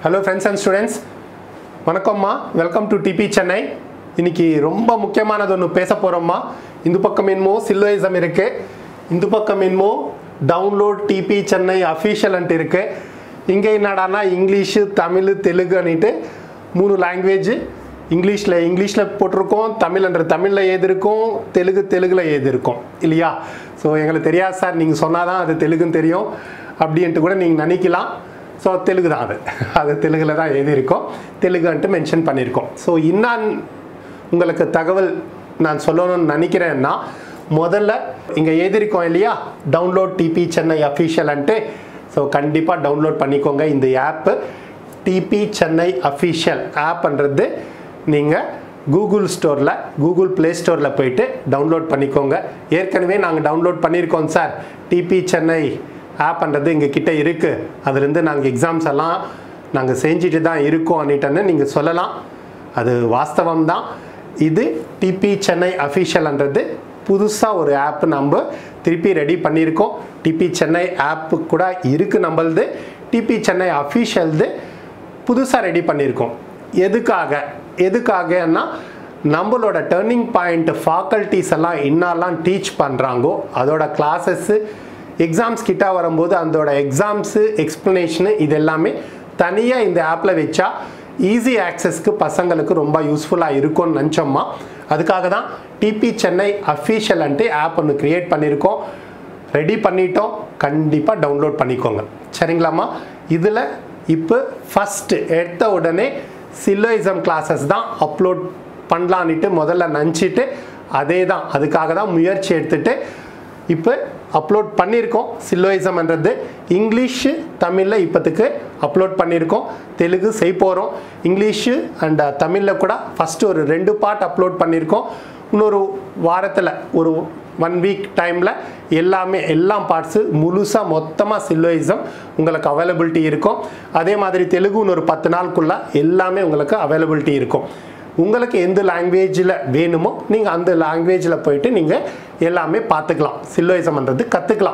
hello friends and students வணக்கம்மா welcome to TP Chennai இன்னைக்கு ரொம்ப முக்கியமானது ஒன்று பேச போகிறோம்மா இந்த பக்கம் என்னமோ சில்லுவைசம் இருக்கு இந்த பக்கம் என்னமோ டவுன்லோட் டிபி சென்னை அஃபீஷியல் அன்ட்டு இருக்கு இங்கே என்னடானா இங்கிலீஷு தமிழ் தெலுங்குன்னுட்டு மூணு லாங்குவேஜ் இங்கிலீஷில் இங்கிலீஷில் போட்டிருக்கோம் தமிழ்ன்ற தமிழில் ஏதிருக்கோம் தெலுங்கு தெலுங்கில் ஏதிருக்கோம் இல்லையா ஸோ எங்களுக்கு தெரியாது சார் நீங்கள் சொன்னால் தான் அது தெலுங்குன்னு தெரியும் அப்படின்ட்டு கூட நீங்கள் நினைக்கலாம் ஸோ தெலுங்கு தான் அது அது தெலுங்கில் தான் எழுதியிருக்கோம் தெலுங்குன்ட்டு மென்ஷன் பண்ணியிருக்கோம் ஸோ இன்னும் உங்களுக்கு தகவல் நான் சொல்லணும்னு நினைக்கிறேன்னா முதல்ல இங்கே எழுதியிருக்கோம் இல்லையா டவுன்லோட் டிபி சென்னை அஃபீஷியல்ன்ட்டு ஸோ கண்டிப்பாக டவுன்லோட் பண்ணிக்கோங்க இந்த ஆப்பு டிபி சென்னை அஃபீஷியல் ஆப்ன்றது நீங்கள் கூகுள் ஸ்டோரில் கூகுள் ப்ளே ஸ்டோரில் போயிட்டு டவுன்லோட் பண்ணிக்கோங்க ஏற்கனவே நாங்கள் டவுன்லோட் பண்ணியிருக்கோம் சார் டிபி சென்னை ஆப்ன்றது எங்கள் கிட்ட இருக்குது அதுலேருந்து நாங்கள் எக்ஸாம்ஸ் எல்லாம் நாங்கள் செஞ்சுட்டு தான் இருக்கோம் அன்னிட்டன்னு நீங்கள் சொல்லலாம் அது வாஸ்தவம் தான் இது டிபி சென்னை அஃபீஷியல்ன்றது புதுசாக ஒரு ஆப் நம்ம திருப்பி ரெடி பண்ணியிருக்கோம் டிபி சென்னை ஆப்பு கூட இருக்குது நம்மளது டிபி சென்னை அஃபீஷியல்து புதுசாக ரெடி பண்ணியிருக்கோம் எதுக்காக எதுக்காகன்னா நம்மளோட டேர்னிங் பாயிண்ட் ஃபேக்கல்ட்டிஸ் எல்லாம் என்னெல்லாம் டீச் பண்ணுறாங்கோ அதோட கிளாஸஸ்ஸு எக்ஸாம்ஸ் கிட்ட வரும்போது அதோட எக்ஸாம்ஸு எக்ஸ்ப்ளனேஷனு இது எல்லாமே தனியாக இந்த ஆப்பில் வச்சா ஈஸி ஆக்சஸ்க்கு பசங்களுக்கு ரொம்ப யூஸ்ஃபுல்லாக இருக்கும்னு நினச்சோம்மா அதுக்காக தான் டிபி சென்னை அஃபீஷியல்ன்ட்டு ஆப் ஒன்று க்ரியேட் பண்ணியிருக்கோம் ரெடி பண்ணிட்டோம் கண்டிப்பாக டவுன்லோட் பண்ணிக்கோங்க சரிங்களாம்மா இதில் இப்போ ஃபஸ்ட்டு எடுத்த உடனே சில்லோயிசம் கிளாஸஸ் தான் அப்லோட் பண்ணலான்ட்டு முதல்ல நினச்சிட்டு அதே தான் அதுக்காக தான் முயற்சி எடுத்துட்டு இப்போ அப்லோட் பண்ணியிருக்கோம் சில்லோயிசம்ன்றது இங்கிலீஷு தமிழில் இப்போத்துக்கு அப்லோட் பண்ணியிருக்கோம் தெலுங்கு செய்ய போகிறோம் இங்கிலீஷு அண்ட் தமிழில் கூட ஃபஸ்ட்டு ஒரு ரெண்டு பார்ட் அப்லோட் பண்ணியிருக்கோம் இன்னொரு வாரத்தில் ஒரு ஒன் வீக் டைமில் எல்லாமே எல்லா பார்ட்ஸு முழுசாக மொத்தமாக சில்லோயிசம் உங்களுக்கு அவைலபிலிட்டி இருக்கும் அதே மாதிரி தெலுங்குன்னு ஒரு பத்து நாளுக்குள்ளே எல்லாமே உங்களுக்கு அவைலபிலிட்டி இருக்கும் உங்களுக்கு எந்த லாங்குவேஜில் வேணுமோ நீங்கள் அந்த லாங்குவேஜில் போயிட்டு நீங்கள் எல்லாமே பார்த்துக்கலாம் சில்லோயிசம்ன்றது கற்றுக்கலாம்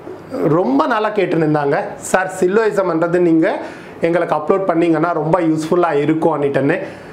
ரொம்ப நாளாக கேட்டுருந்தாங்க சார் சில்லோயிசம்ன்றது நீங்கள் எங்களுக்கு அப்லோட் பண்ணிங்கன்னா ரொம்ப யூஸ்ஃபுல்லாக இருக்கும் அன்னிட்டன்னு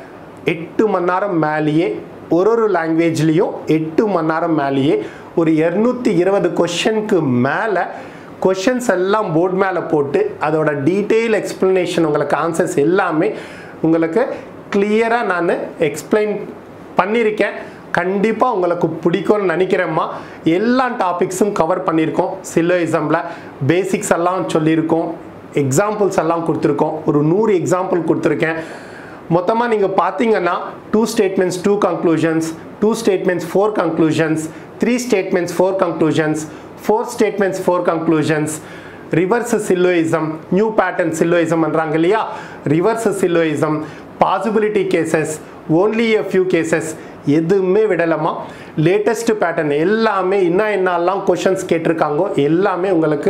எட்டு மணி நேரம் மேலேயே ஒரு ஒரு லாங்குவேஜ்லேயும் எட்டு மணி நேரம் மேலேயே ஒரு இரநூத்தி இருபது கொஷனுக்கு மேலே கொஷின்ஸ் எல்லாம் போர்டு மேலே போட்டு அதோட டீட்டெயில் எக்ஸ்ப்ளனேஷன் உங்களுக்கு ஆன்சர்ஸ் எல்லாமே உங்களுக்கு கிளியராக நான் எக்ஸ்பிளைன் பண்ணியிருக்கேன் கண்டிப்பாக உங்களுக்கு பிடிக்கும்னு நினைக்கிறேம்மா எல்லா டாபிக்ஸும் கவர் பண்ணியிருக்கோம் சில்லோயிசமில் பேசிக்ஸ் எல்லாம் சொல்லியிருக்கோம் எக்ஸாம்பிள்ஸ் எல்லாம் கொடுத்துருக்கோம் ஒரு நூறு எக்ஸாம்பிள் கொடுத்துருக்கேன் மொத்தமாக நீங்கள் பார்த்தீங்கன்னா two statements two conclusions two statements four conclusions three statements four conclusions four statements four conclusions reverse syllogism new pattern சில்லோயிசம்ன்றாங்க இல்லையா reverse syllogism possibility cases only a few cases எதுவுமே விடலாமா லேட்டஸ்ட் பேட்டர்ன் எல்லாமே இன்னும் என்னெல்லாம் கொஷின்ஸ் கேட்டிருக்காங்கோ எல்லாமே உங்களுக்கு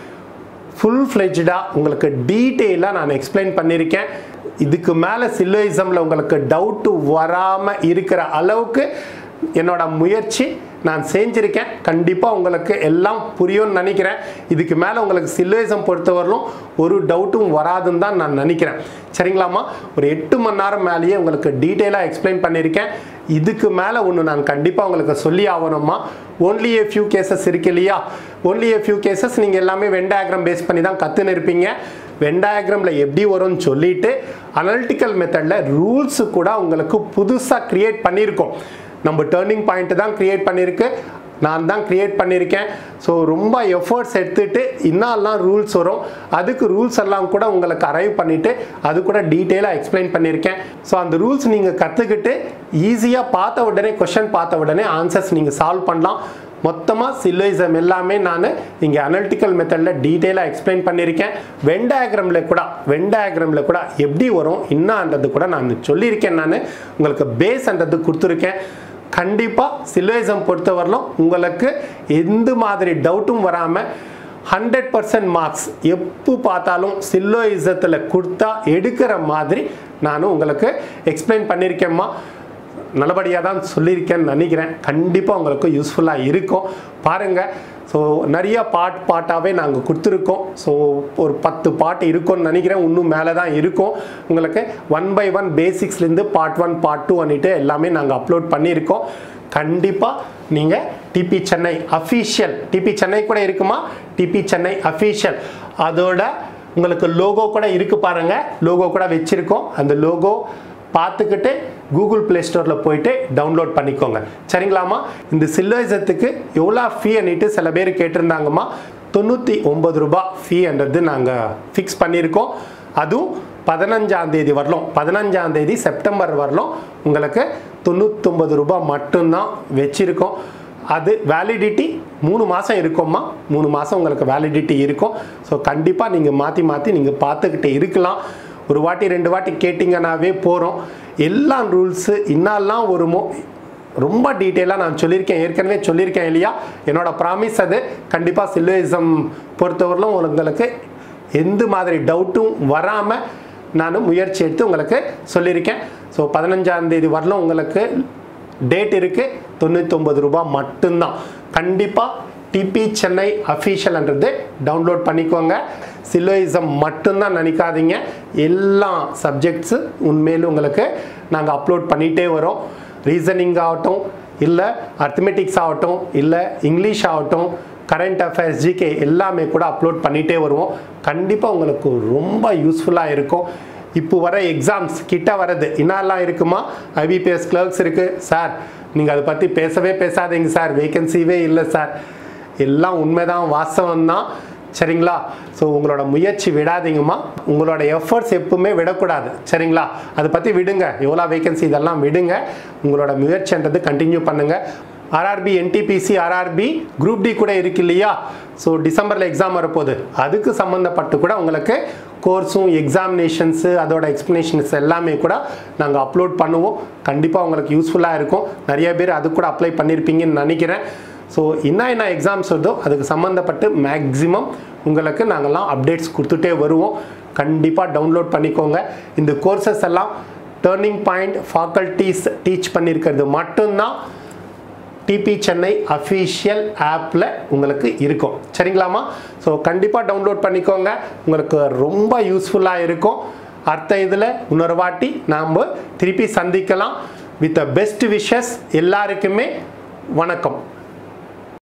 full ஃப்ளெஜ்டாக உங்களுக்கு டீட்டெயிலாக நான் எக்ஸ்பிளைன் பண்ணியிருக்கேன் இதுக்கு மேலே சில்லோயிசமில் உங்களுக்கு டவுட்டு வராமல் இருக்கிற அளவுக்கு என்னோட முயற்சி நான் செஞ்சுருக்கேன் கண்டிப்பாக உங்களுக்கு எல்லாம் புரியும்னு நினைக்கிறேன் இதுக்கு மேலே உங்களுக்கு சில்லுவேசம் பொறுத்தவரையிலும் ஒரு டவுட்டும் வராதுன்னு தான் நான் நினைக்கிறேன் சரிங்களாம்மா ஒரு எட்டு மணி நேரம் மேலேயே உங்களுக்கு டீட்டெயிலாக எக்ஸ்பிளைன் பண்ணியிருக்கேன் இதுக்கு மேலே ஒன்று நான் கண்டிப்பாக உங்களுக்கு சொல்லி ஆகணுமா ஓன்லி ஏ ஃபியூ கேசஸ் இருக்கு இல்லையா ஓன்லி ஏ ஃபியூ கேசஸ் நீங்கள் எல்லாமே வெண்டாகிராம் பேஸ் பண்ணி தான் கற்றுன்னு இருப்பீங்க வெண்டாகிராமில் எப்படி வரும்னு சொல்லிட்டு அனலிட்டிக்கல் மெத்தடில் ரூல்ஸ் கூட உங்களுக்கு புதுசாக க்ரியேட் பண்ணியிருக்கோம் நம்ம டேர்னிங் பாயிண்ட் தான் க்ரியேட் பண்ணியிருக்கு நான் தான் க்ரியேட் பண்ணியிருக்கேன் ஸோ ரொம்ப எஃபர்ட்ஸ் எடுத்துகிட்டு இன்னெல்லாம் ரூல்ஸ் வரும் அதுக்கு ரூல்ஸ் எல்லாம் கூட உங்களுக்கு அரைவ் பண்ணிவிட்டு அது கூட டீட்டெயிலாக எக்ஸ்பிளைன் பண்ணியிருக்கேன் ஸோ அந்த ரூல்ஸ் நீங்கள் கற்றுக்கிட்டு ஈஸியாக பார்த்த உடனே கொஷின் பார்த்த உடனே ஆன்சர்ஸ் நீங்கள் சால்வ் பண்ணலாம் மொத்தமாக சில்லுயிசம் எல்லாமே நான் இங்கே அனலிட்டிக்கல் மெத்தடில் டீட்டெயிலாக எக்ஸ்பிளைன் பண்ணியிருக்கேன் வெண்டாகிராமில் கூட வெண்டாகிராமில் கூட எப்படி வரும் என்னன்றது கூட நான் சொல்லியிருக்கேன் நான் உங்களுக்கு பேஸ்ன்றது கொடுத்துருக்கேன் கண்டிப்பாக சில்லுயிசம் பொறுத்தவரையிலும் உங்களுக்கு எந்த மாதிரி டவுட்டும் வராமல் ஹண்ட்ரட் பர்சன்ட் மார்க்ஸ் எப்போ பார்த்தாலும் சில்லோயிசத்தில் கொடுத்தா எடுக்கிற மாதிரி நானும் உங்களுக்கு எக்ஸ்பிளைன் பண்ணியிருக்கேம்மா நல்லபடியாக தான் சொல்லியிருக்கேன்னு நினைக்கிறேன் கண்டிப்பாக உங்களுக்கு யூஸ்ஃபுல்லாக இருக்கும் பாருங்கள் ஸோ ஸோ நிறைய பாட் பாட்டாகவே நாங்கள் கொடுத்துருக்கோம் ஸோ ஒரு பத்து பாட்டு இருக்கும்னு நினைக்கிறேன் இன்னும் மேலே தான் இருக்கும் உங்களுக்கு ஒன் பை ஒன் பேசிக்ஸ்லேருந்து பார்ட் ஒன் பார்ட் டூ பண்ணிட்டு எல்லாமே நாங்கள் அப்லோட் பண்ணியிருக்கோம் கண்டிப்பாக நீங்கள் TP Chennai official TP Chennai கூட இருக்குமா டிபி சென்னை அஃபீஷியல் அதோட உங்களுக்கு லோகோ கூட இருக்கு பாருங்க லோகோ கூட வச்சிருக்கோம் அந்த லோகோ பார்த்துக்கிட்டு கூகுள் ப்ளே ஸ்டோரில் போயிட்டு டவுன்லோட் பண்ணிக்கோங்க சரிங்களாம்மா இந்த சில்வைசத்துக்கு எவ்வளோ ஃபீ அன்னிட்டு சில பேர் கேட்டிருந்தாங்கம்மா தொண்ணூற்றி ஒம்பது ரூபாய் ஃபீன்றது நாங்கள் ஃபிக்ஸ் பண்ணியிருக்கோம் அதுவும் பதினஞ்சாம் தேதி வரலும் பதினஞ்சாம் தேதி செப்டம்பர் வரலும் உங்களுக்கு தொண்ணூத்தொம்பது ரூபாய் மட்டும்தான் வச்சுருக்கோம் அது வேலிடிட்டி மூணு மாதம் இருக்கும்மா மூணு மாதம் உங்களுக்கு வேலிடிட்டி இருக்கும் ஸோ கண்டிப்பாக நீங்கள் மாற்றி மாற்றி நீங்கள் பார்த்துக்கிட்டு இருக்கலாம் ஒரு வாட்டி ரெண்டு வாட்டி கேட்டிங்கன்னாவே போகிறோம் எல்லா ரூல்ஸு இன்னாலாம் வருமோ ரொம்ப டீட்டெயிலாக நான் சொல்லியிருக்கேன் ஏற்கனவே சொல்லியிருக்கேன் இல்லையா என்னோட ப்ராமிஸ் அது கண்டிப்பாக சில்லுவிசம் பொறுத்தவரையிலும் உங்களுக்கு எந்த மாதிரி டவுட்டும் வராமல் நான் முயற்சி எடுத்து உங்களுக்கு சொல்லியிருக்கேன் ஸோ பதினஞ்சாம் தேதி வரலும் உங்களுக்கு டேட் இருக்குது தொண்ணூத்தொம்பது ரூபாய் மட்டும்தான் கண்டிப்பாக டிபி சென்னை அஃபீஷியல்ன்றது டவுன்லோட் பண்ணிக்கோங்க சிலோயிசம் மட்டும்தான் நினைக்காதீங்க எல்லா சப்ஜெக்ட்ஸு உண்மையிலும் உங்களுக்கு நாங்கள் அப்லோட் பண்ணிகிட்டே வரோம் ரீசனிங் ஆகட்டும் இல்லை அர்த்தமெட்டிக்ஸ் ஆகட்டும் இல்லை இங்கிலீஷ் ஆகட்டும் கரண்ட் அஃபேர்ஸ் ஜிகே எல்லாமே கூட அப்லோட் பண்ணிகிட்டே வருவோம் கண்டிப்பாக உங்களுக்கு ரொம்ப யூஸ்ஃபுல்லாக இருக்கும் இப்போ வர எக்ஸாம்ஸ் கிட்ட வரது என்னெல்லாம் இருக்குமா ஐபிபிஎஸ் கிளர்க்ஸ் இருக்குது சார் நீங்கள் அதை பற்றி பேசவே பேசாதீங்க சார் வேகன்சிவே இல்லை சார் எல்லாம் உண்மைதான் வாஸ்தவம் தான் சரிங்களா ஸோ உங்களோட முயற்சி விடாதீங்கம்மா உங்களோட எஃபர்ட்ஸ் எப்பவுமே விடக்கூடாது சரிங்களா அதை பற்றி விடுங்க எவ்வளோ வேகன்சி இதெல்லாம் விடுங்க உங்களோட முயற்சின்றது கண்டினியூ பண்ணுங்கள் RRB NTPC RRB group D கூட இருக்கு இல்லையா ஸோ டிசம்பரில் எக்ஸாம் வரப்போகுது அதுக்கு சம்மந்தப்பட்டு கூட உங்களுக்கு கோர்ஸும் எக்ஸாமினேஷன்ஸு அதோட எக்ஸ்ப்ளனேஷன்ஸ் எல்லாமே கூட நாங்கள் அப்லோட் பண்ணுவோம் கண்டிப்பாக உங்களுக்கு யூஸ்ஃபுல்லாக இருக்கும் நிறைய பேர் அது கூட அப்ளை பண்ணியிருப்பீங்கன்னு நினைக்கிறேன் ஸோ என்ன என்ன எக்ஸாம்ஸ் வருதோ அதுக்கு சம்மந்தப்பட்டு மேக்ஸிமம் உங்களுக்கு நாங்கள்லாம் அப்டேட்ஸ் கொடுத்துட்டே வருவோம் கண்டிப்பாக டவுன்லோட் பண்ணிக்கோங்க இந்த கோர்சஸ் எல்லாம் டேர்னிங் பாயிண்ட் ஃபேக்கல்ட்டிஸ் டீச் பண்ணியிருக்கிறது மட்டும்தான் டிபி சென்னை அஃபீஷியல் ஆப்பில் உங்களுக்கு இருக்கும் சரிங்களாம்மா ஸோ கண்டிப்பாக டவுன்லோட் பண்ணிக்கோங்க உங்களுக்கு ரொம்ப யூஸ்ஃபுல்லாக இருக்கும் அடுத்த இதில் இன்னொரு வாட்டி நாம் திருப்பி சந்திக்கலாம் வித் பெஸ்ட் விஷஸ் எல்லாருக்குமே வணக்கம்